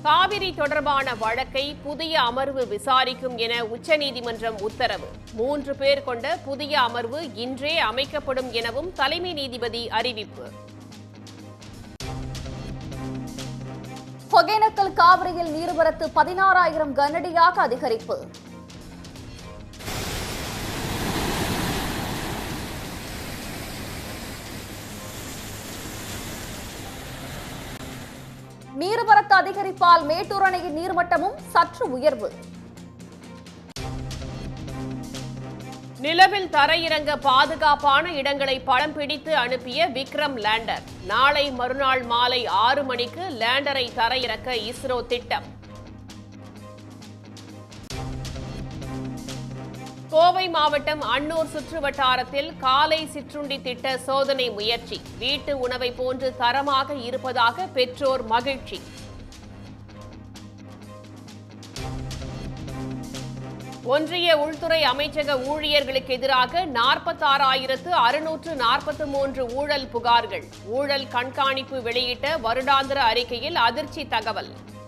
காவிரி தொடர்பான வழக்கை புதிய அமர்வு விசாரிக்கும் என உச்சநீதிமன்றம் உத்தரவு மூன்று பேர் கொண்ட புதிய அமர்வு இன்றே அமைக்கப்படும் எனவும் தலைமை நீதிபதி அறிவிப்பு ஒகேனக்கல் காவிரியில் நீர்வரத்து பதினாறாயிரம் கனஅடியாக அதிகரிப்பு நீர்வரத்து அதிகரிப்பால் மேட்டூர் அணையின் நீர்மட்டமும் சற்று உயர்வு நிலவில் தரையிறங்க பாதுகாப்பான இடங்களை படம் பிடித்து அனுப்பிய விக்ரம் லேண்டர் நாளை மறுநாள் மாலை ஆறு மணிக்கு லேண்டரை தரையிறக்க இஸ்ரோ திட்டம் கோவை மாவட்டம் அன்னூர் சுற்று வட்டாரத்தில் காலை சிற்றுண்டி திட்ட சோதனை முயற்சி வீட்டு உணவை போன்று தரமாக இருப்பதாக பெற்றோர் மகிழ்ச்சி ஒன்றிய உள்துறை அமைச்சக ஊழியர்களுக்கு எதிராக நாற்பத்தாறாயிரத்து அறுநூற்று நாற்பத்து மூன்று ஊழல் புகார்கள் ஊழல் கண்காணிப்பு வெளியிட்ட வருடாந்திர அறிக்கையில் அதிர்ச்சி தகவல்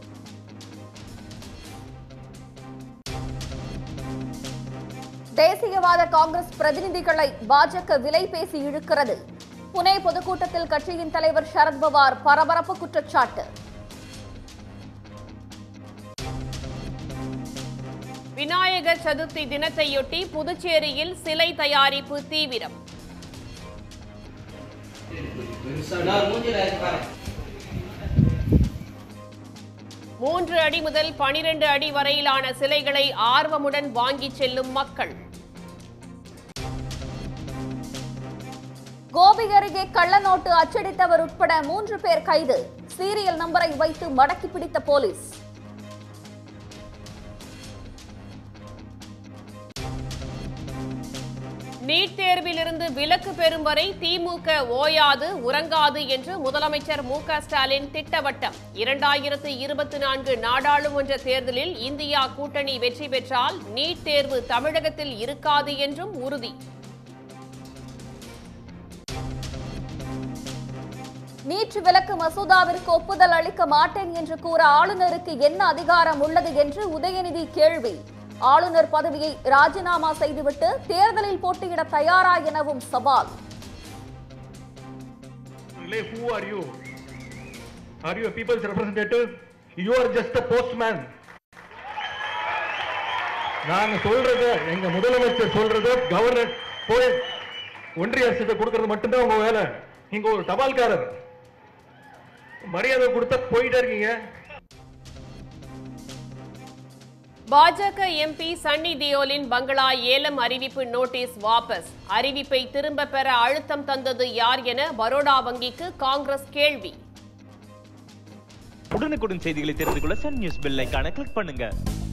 தேசியவாத காங்கிரஸ் பிரதிநிதிகளை பாஜக விலை பேசி இழுக்கிறது புனே பொதுக்கூட்டத்தில் கட்சியின் தலைவர் சரத்பவார் பரபரப்பு குற்றச்சாட்டு விநாயகர் சதுர்த்தி தினத்தையொட்டி புதுச்சேரியில் சிலை தயாரிப்பு தீவிரம் மூன்று அடி முதல் பனிரெண்டு அடி வரையிலான சிலைகளை ஆர்வமுடன் வாங்கிச் செல்லும் மக்கள் கோபி அருகே கள்ளநோட்டு அச்சடித்தவர் உட்பட மூன்று பேர் கைது சீரியல் நம்பரை வைத்து மடக்கி பிடித்த போலீஸ் நீட் தேர்விலிருந்து விலக்கு பெறும் வரை திமுக ஓயாது உறங்காது என்று முதலமைச்சர் மு க ஸ்டாலின் திட்டவட்டம் இரண்டாயிரத்து இருபத்தி நான்கு நாடாளுமன்ற தேர்தலில் இந்தியா கூட்டணி வெற்றி பெற்றால் நீட் தேர்வு தமிழகத்தில் இருக்காது என்றும் உறுதி நீட் விலக்கு மசோதாவிற்கு ஒப்புதல் அளிக்க மாட்டேன் என்று கூற ஆளுநருக்கு என்ன அதிகாரம் உள்ளது என்று உதயநிதி கேள்வி ஆளுநர் பதவியை ராஜினாமா செய்துவிட்டு தேர்தலில் போட்டியிட தயாரா எனவும் சவால் Lay, who are you? Are you a people's representative? You are just a postman. நாங்க சொல்றது எங்க முதலமைச்சர் சொல்றது கவர்னர் போய் ஒன்றிய அரசு கொடுக்கறது மட்டும்தான் உங்க வேலை நீங்க ஒரு தபால்காரர் மரியாதை கொடுத்தா போயிட்டே இருக்கீங்க பாஜக எம்பி சன்னி தியோலின் பங்களா ஏலம் அறிவிப்பு நோட்டீஸ் வாபஸ் அறிவிப்பை திரும்ப பெற அழுத்தம் தந்தது யார் என பரோடா வங்கிக்கு காங்கிரஸ் கேள்வி உடனுக்குடன் செய்திகளை தெரிந்து கொள்ள சன் நியூஸ் பெல் ஐகானை கிளிக் பண்ணுங்க